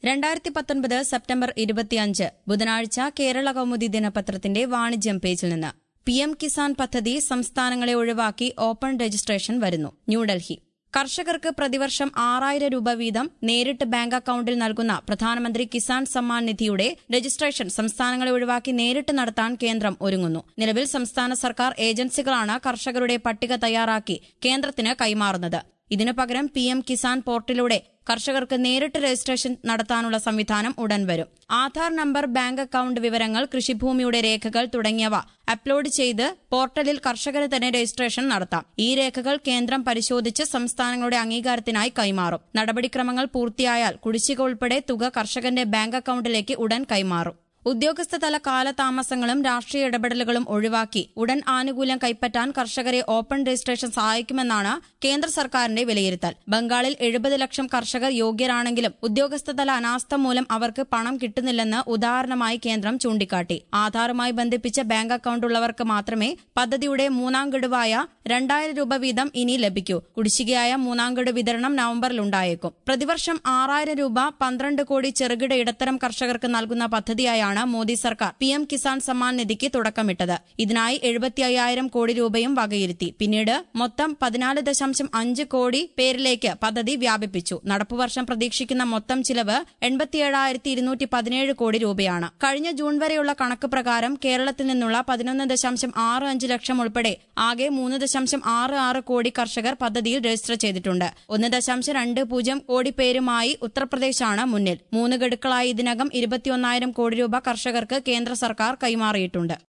രണ്ടായിരത്തി പത്തൊൻപത് സെപ്റ്റംബർ ഇരുപത്തിയഞ്ച് ബുധനാഴ്ച കേരള കൗമുദി ദിനപത്രത്തിന്റെ വാണിജ്യം പേജിൽ നിന്ന് പി എം കിസാൻ പദ്ധതി സംസ്ഥാനങ്ങളെ ഒഴിവാക്കി ഓപ്പൺ രജിസ്ട്രേഷൻ വരുന്നു ന്യൂഡൽഹി കർഷകർക്ക് പ്രതിവർഷം ആറായിരം രൂപ വീതം നേരിട്ട് ബാങ്ക് അക്കൌണ്ടിൽ നൽകുന്ന പ്രധാനമന്ത്രി കിസാൻ സമ്മാൻ നിധിയുടെ രജിസ്ട്രേഷൻ സംസ്ഥാനങ്ങളെ ഒഴിവാക്കി നേരിട്ട് നടത്താൻ കേന്ദ്രം ഒരുങ്ങുന്നു നിലവിൽ സംസ്ഥാന സർക്കാർ ഏജൻസികളാണ് കർഷകരുടെ പട്ടിക തയ്യാറാക്കി കേന്ദ്രത്തിന് കൈമാറുന്നത് ഇതിനു പകരം പി എം കിസാൻ പോർട്ടലിലൂടെ കർഷകർക്ക് നേരിട്ട് രജിസ്ട്രേഷൻ നടത്താനുള്ള സംവിധാനം ഉടൻ വരും ആധാർ നമ്പർ ബാങ്ക് അക്കൌണ്ട് വിവരങ്ങൾ കൃഷിഭൂമിയുടെ രേഖകൾ തുടങ്ങിയവ അപ്ലോഡ് ചെയ്ത് പോർട്ടലിൽ കർഷകന് തന്നെ രജിസ്ട്രേഷൻ നടത്താം ഈ രേഖകൾ കേന്ദ്രം പരിശോധിച്ച് സംസ്ഥാനങ്ങളുടെ അംഗീകാരത്തിനായി കൈമാറും നടപടിക്രമങ്ങൾ പൂർത്തിയായാൽ കുടിശ്ശിക ഉൾപ്പെടെ തുക കർഷകന്റെ ബാങ്ക് അക്കൌണ്ടിലേക്ക് ഉടൻ കൈമാറും ഉദ്യോഗസ്ഥതല കാലതാമസങ്ങളും രാഷ്ട്രീയ ഇടപെടലുകളും ഒഴിവാക്കി ഉടൻ ആനുകൂല്യം കൈപ്പറ്റാൻ കർഷകരെ ഓപ്പൺ രജിസ്ട്രേഷൻ സഹായിക്കുമെന്നാണ് കേന്ദ്ര സർക്കാരിന്റെ വിലയിരുത്തൽ ബംഗാളിൽ എഴുപത് ലക്ഷം കർഷകർ യോഗ്യരാണെങ്കിലും ഉദ്യോഗസ്ഥതല അനാസ്ഥ മൂലം അവർക്ക് പണം കിട്ടുന്നില്ലെന്ന് ഉദാഹരണമായി കേന്ദ്രം ചൂണ്ടിക്കാട്ടി ആധാറുമായി ബന്ധിപ്പിച്ച ബാങ്ക് അക്കൌണ്ട് ഉള്ളവർക്ക് മാത്രമേ പദ്ധതിയുടെ മൂന്നാം ഗഡുവായ രണ്ടായിരം രൂപ വീതം ഇനി ലഭിക്കൂ കുടിശ്ശികയായ മൂന്നാം ഗഡു വിതരണം നവംബറിൽ ഉണ്ടായേക്കും പ്രതിവർഷം ആറായിരം രൂപ പന്ത്രണ്ട് കോടി ചെറുകിട ഇടത്തരം കർഷകർക്ക് നൽകുന്ന പദ്ധതിയായാണ് മോദി സർക്കാർ പി എം കിസാൻ സമ്മാൻ നിധിക്ക് തുടക്കമിട്ടത് ഇതിനായി എഴുപത്തി അയ്യായിരം കോടി രൂപയും വകയിരുത്തി പിന്നീട് മൊത്തം പതിനാല് ദശാംശം അഞ്ച് കോടി പേരിലേക്ക് പദ്ധതി വ്യാപിപ്പിച്ചു നടപ്പുവർഷം പ്രതീക്ഷിക്കുന്ന മൊത്തം ചിലവ് എൺപത്തിയേഴായിരത്തി ഇരുന്നൂറ്റി പതിനേഴ് കോടി രൂപയാണ് കഴിഞ്ഞ ജൂൺ വരെയുള്ള കണക്ക് പ്രകാരം കേരളത്തിൽ നിന്നുള്ള പതിനൊന്ന് ദശാംശം ആറ് അഞ്ച് ലക്ഷം ഉൾപ്പെടെ ആകെ മൂന്ന് ദശാംശം ആറ് ആറ് കോടി കർഷകർ പദ്ധതിയിൽ രജിസ്റ്റർ ചെയ്തിട്ടുണ്ട് ഒന്ന് ദശാംശം രണ്ട് പൂജ്യം കോടി പേരുമായി ഉത്തർപ്രദേശാണ് മുന്നിൽ മൂന്ന് ഗഡുക്കളായി ഇതിനകം ഇരുപത്തിയൊന്നായിരം കോടി രൂപ കർഷകർക്ക് കേന്ദ്ര സർക്കാർ കൈമാറിയിട്ടുണ്ട്